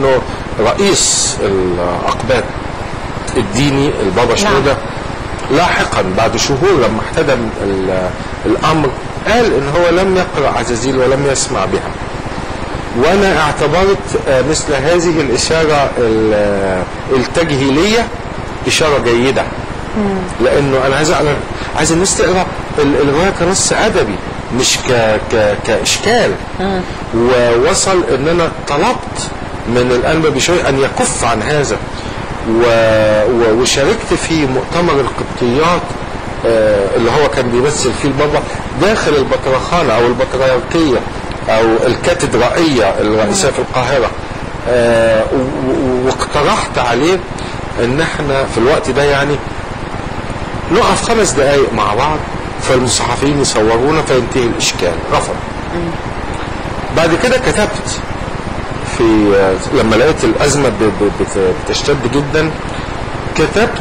انه رئيس الاقباط الديني البابا شنودة لاحقا بعد شهور لما احتدم ال- الامر قال ان هو لم يقرا عزازيل ولم يسمع بها وانا اعتبرت آه، مثل هذه الاشاره ال- آه، التجهيليه اشاره جيده لانه انا عايز انا عايز الناس تقرا ال- الروايه كنص ادبي مش ك ك كاشكال ووصل ان انا طلبت من الانبا بشوي ان يكف عن هذا و... و... وشاركت في مؤتمر القبطيات آه، اللي هو كان بيمثل فيه البابا داخل البطرخانه او البطريركيه او الكاتدرائيه الرئيسيه في القاهره آه، و- و- واقترحت عليه ان احنا في الوقت ده يعني نقف خمس دقايق مع بعض فالمصحفيين يصورونا فينتهي الاشكال رفض بعد كده كتبت في لما لقيت الازمه ب- ب- بت- بتشتد جدا كتبت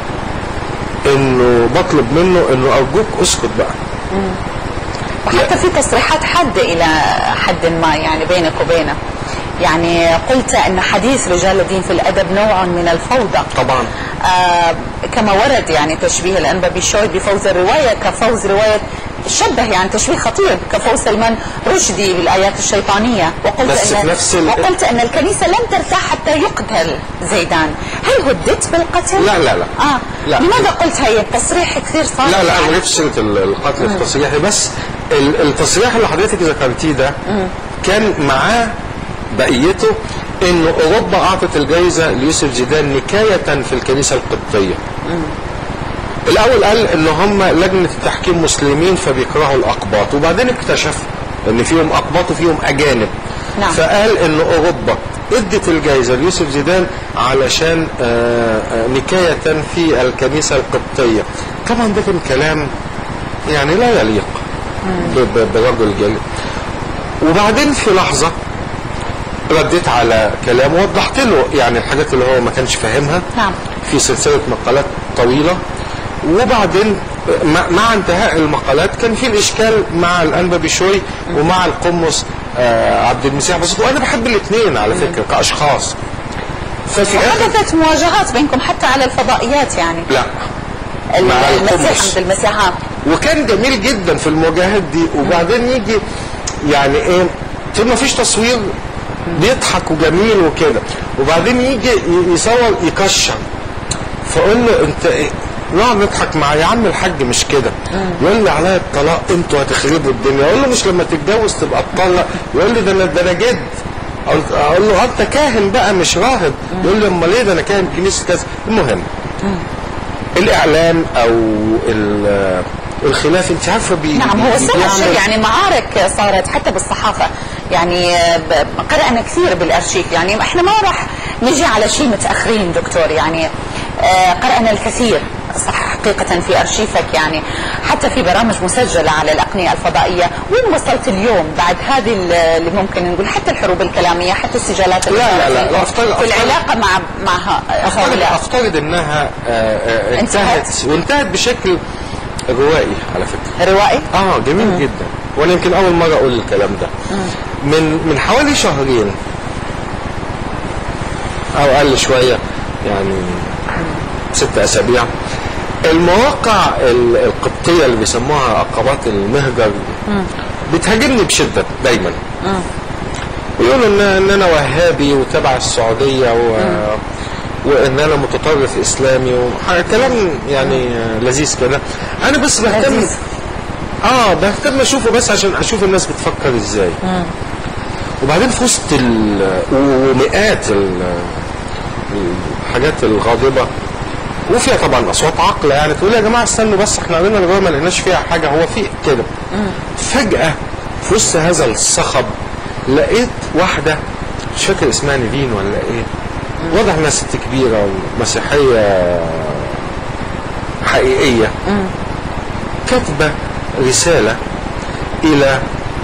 انه بطلب منه انه ارجوك اسكت بقى وحتى في تصريحات حادة إلى حد ما يعني بينك وبينه يعني قلت أن حديث رجال الدين في الأدب نوع من الفوضى طبعا آه كما ورد يعني تشبيه الأنبا بشوي بفوز الرواية كفوز رواية شبه يعني تشبيه خطير كفوز سلمان رشدي بالآيات الشيطانية وقلت بس أن في نفس ال- وقلت أن الكنيسة لن ترتاح حتى يقتل زيدان هل هددت بالقتل؟ لا لا لا آه لا. لماذا قلت هي التصريح كثير صار لا لا انا يعني. ما جبتش سيره ال- القتل التصريحي بس ال- التصريح اللي حضرتك ذكرتيه ده كان معاه بقيته انه اوروبا اعطت الجائزه ليوسف زيدان نكايه في الكنيسه القبطيه الاول قال ان هم لجنه التحكيم مسلمين فبيكرهوا الاقباط وبعدين اكتشف ان فيهم اقباط وفيهم اجانب نعم. فقال ان اوروبا ادت الجائزه ليوسف زيدان علشان آه، آه، نكايه في الكنيسه القبطيه طبعا ده كان كلام يعني لا يليق ب- ب- برجل جليل وبعدين في لحظه رديت على كلامه ووضحت له يعني الحاجات اللي هو ما كانش فاهمها نعم. في سلسله مقالات طويله وبعدين مع- مع انتهاء المقالات كان في الاشكال مع الانبا بشوي ومع القمص آه، عبد المسيح بسيط وانا بحب الاثنين على فكره كاشخاص ففي اخر وحدثت مواجهات بينكم حتى على الفضائيات يعني لا مع المسيح القمص. عبد المسيح آه. وكان جميل جدا في المواجهات دي وبعدين يجي يعني ايه طول ما فيش تصوير بيضحك وجميل وكده وبعدين يجي ي- يصور يكشر فاقول له انت ايه نقعد نضحك معاه يا عم الحاج مش كده يقول لي عليا الطلاق انتوا هتخربوا الدنيا اقول له مش لما تتجوز تبقى تطلق يقول لي ده انا ده انا جد أقول- اقول له انت كاهن بقى مش راهب يقول لي امال ايه ده انا كاهن كنيسه كذا المهم الاعلام او ال- الخلاف انت عارفه بي نعم هو بي- سبب بيعمل- شيء يعني معارك صارت حتى بالصحافة يعني آه، ب- قرأنا كثير بالأرشيف يعني احنا ما راح نجي على شيء متأخرين دكتور يعني آه، قرأنا الكثير صح حقيقة في أرشيفك يعني حتى في برامج مسجلة على الأقنية الفضائية وين وصلت اليوم بعد هذه ال- اللي ممكن نقول حتى الحروب الكلامية حتى السجالات اللي لا، لا، صارت لا، فيكم لا، أفترض- في أفترض- العلاقة مع مع ه- افترض هؤلاء افترض انها آه، آه، انتهت. انتهت وانتهت بشكل روائي على فكره روائي اه جميل جدا وانا يمكن اول مره اقول الكلام ده من من حوالي شهرين او اقل شويه يعني ست اسابيع المواقع ال- القبطيه اللي بيسموها عقبات المهجر بتهاجمني بشده دايما ويقولوا ان ان انا وهابي وتبع السعوديه و وان انا متطرف اسلامي وكلام يعني آه، لذيذ كده انا بس بهتم لذيذ. اه بهتم اشوفه بس عشان اشوف الناس بتفكر ازاي وبعدين في وسط ال- ومئات ال- الحاجات الغاضبه وفيها طبعا اصوات عاقله يعني تقول يا جماعه استنوا بس احنا قرينا الروايه ما لقيناش فيها حاجه هو في كده فجاه في وسط هذا الصخب لقيت واحده مش فاكر اسمها نيفين ولا ايه واضح انها ست كبيره ومسيحيه حقيقيه كاتبه رساله الى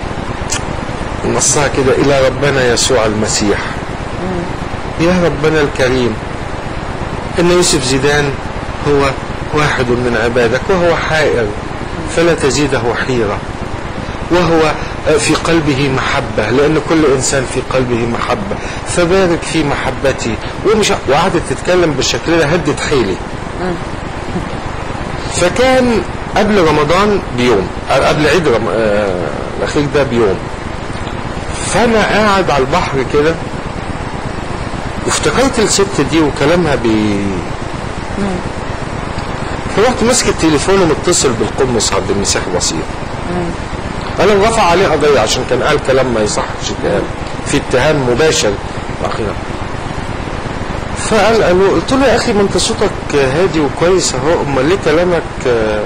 نصها كده الى ربنا يسوع المسيح يا ربنا الكريم ان يوسف زيدان هو واحد من عبادك وهو حائر فلا تزيده حيره وهو آه، في قلبه محبة لأن كل إنسان في قلبه محبة فبارك في محبتي ومش وقعدت تتكلم بالشكل ده هدت حيلي فكان قبل رمضان بيوم آه، قبل عيد رم... آه، الأخير ده بيوم فأنا قاعد على البحر كده وافتكرت الست دي وكلامها بي فرحت ماسك التليفون ومتصل بالقمص عبد المسيح بصير انا رفع عليه قضيه عشان كان قال كلام ما يصحش يتقال في اتهام مباشر واخيرا فقال قالوا قلت له يا اخي ما انت صوتك هادي وكويس اهو امال ليه كلامك آه،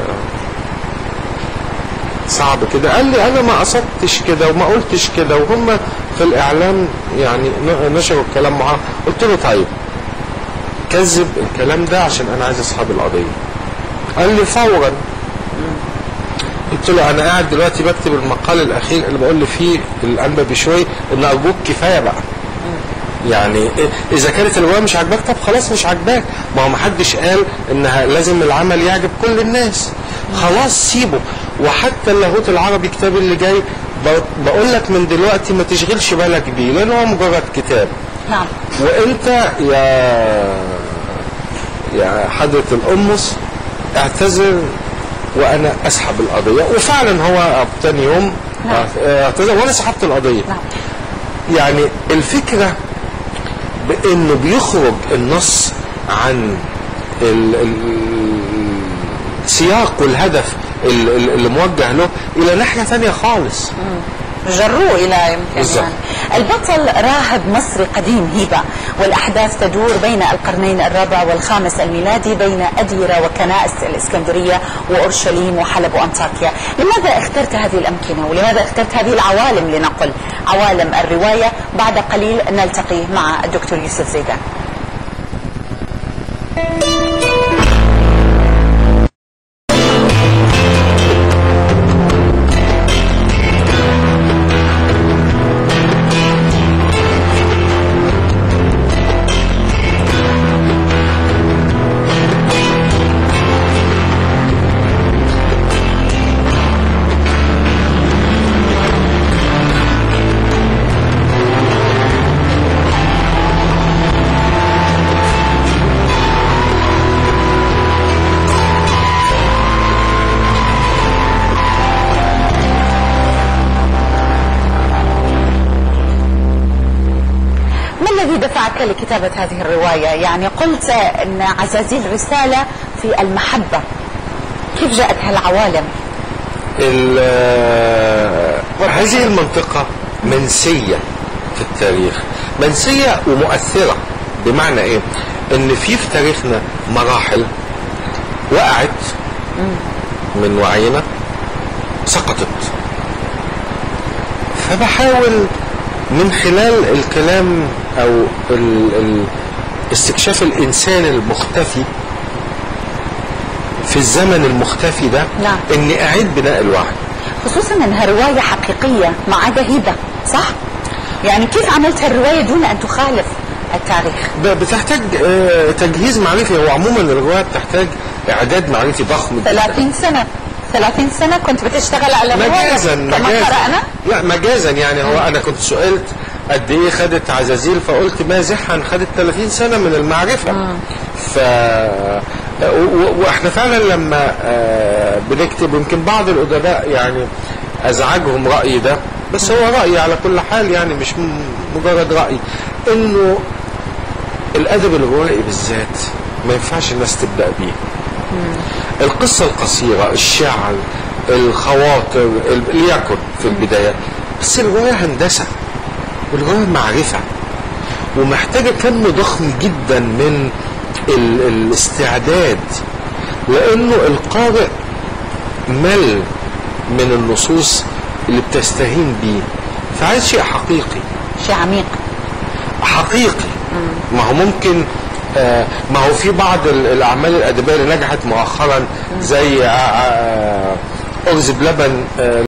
صعب كده قال لي انا ما قصدتش كده وما قلتش كده وهم في الاعلام يعني ن- نشروا الكلام معاه قلت له طيب كذب الكلام ده عشان انا عايز اصحاب القضيه قال لي فورا قلت له انا قاعد دلوقتي بكتب المقال الاخير اللي بقول لي فيه الانبا بشوي ان ارجوك كفايه بقى يعني إيه- اذا كانت الروايه مش عاجباك طب خلاص مش عاجباك ما هو محدش قال انها لازم العمل يعجب كل الناس خلاص سيبه وحتى اللاهوت العربي كتاب اللي جاي ب- بقول لك من دلوقتي ما تشغلش بالك بيه لان هو مجرد كتاب نعم وانت يا يا حضرة القمص اعتذر وانا اسحب القضية وفعلا هو تاني يوم نعم. اعتذر وانا سحبت القضية نعم يعني الفكرة بانه بيخرج النص عن ال ال السياق والهدف ال- ال- اللي موجه له الى ناحية ثانية خالص جروه الى يمكن بالضبط. يعني البطل راهب مصري قديم هيبه والاحداث تدور بين القرنين الرابع والخامس الميلادي بين اديره وكنائس الاسكندريه واورشليم وحلب وانطاكيا، لماذا اخترت هذه الامكنه ولماذا اخترت هذه العوالم لنقل عوالم الروايه؟ بعد قليل نلتقي مع الدكتور يوسف زيدان. ما الذي دفعك لكتابة هذه الرواية؟ يعني قلت أن عزازيل رسالة في المحبة كيف جاءت هالعوالم؟ ال- هذه المنطقة منسية في التاريخ منسية ومؤثرة بمعنى ايه ان في في تاريخنا مراحل وقعت من وعينا سقطت فبحاول من خلال الكلام او ال ال استكشاف الانسان المختفي في الزمن المختفي ده نعم. اني اعيد بناء الوعي خصوصا انها روايه حقيقيه ما عدا هبه صح؟ يعني كيف عملت هالروايه دون ان تخالف التاريخ؟ ب- بتحتاج آه، تجهيز معرفي هو عموما الروايه بتحتاج اعداد معرفي ضخم جدا 30 سنه 30 سنه كنت بتشتغل على الروايه مجازا كما مجازا قرانا لا مجازا يعني هو انا كنت سئلت قد ايه خدت عزازيل فقلت مازحا خدت 30 سنه من المعرفه ف و- و- واحنا فعلا لما آه، بنكتب يمكن بعض الادباء يعني ازعجهم رايي ده بس هو رايي على كل حال يعني مش م- مجرد راي انه الادب الروائي بالذات ما ينفعش الناس تبدا بيه القصة القصيرة الشعر الخواطر ال- ليكن في البداية بس الرواية هندسة والرواية معرفة ومحتاجة كم ضخم جدا من ال- الاستعداد لأنه القارئ مل من النصوص اللي بتستهين بيه فعايز شيء حقيقي شيء عميق حقيقي ما هو ممكن آه، ما هو في بعض ال- الاعمال الادبيه اللي نجحت مؤخرا زي آه، آه، ارز بلبن آه،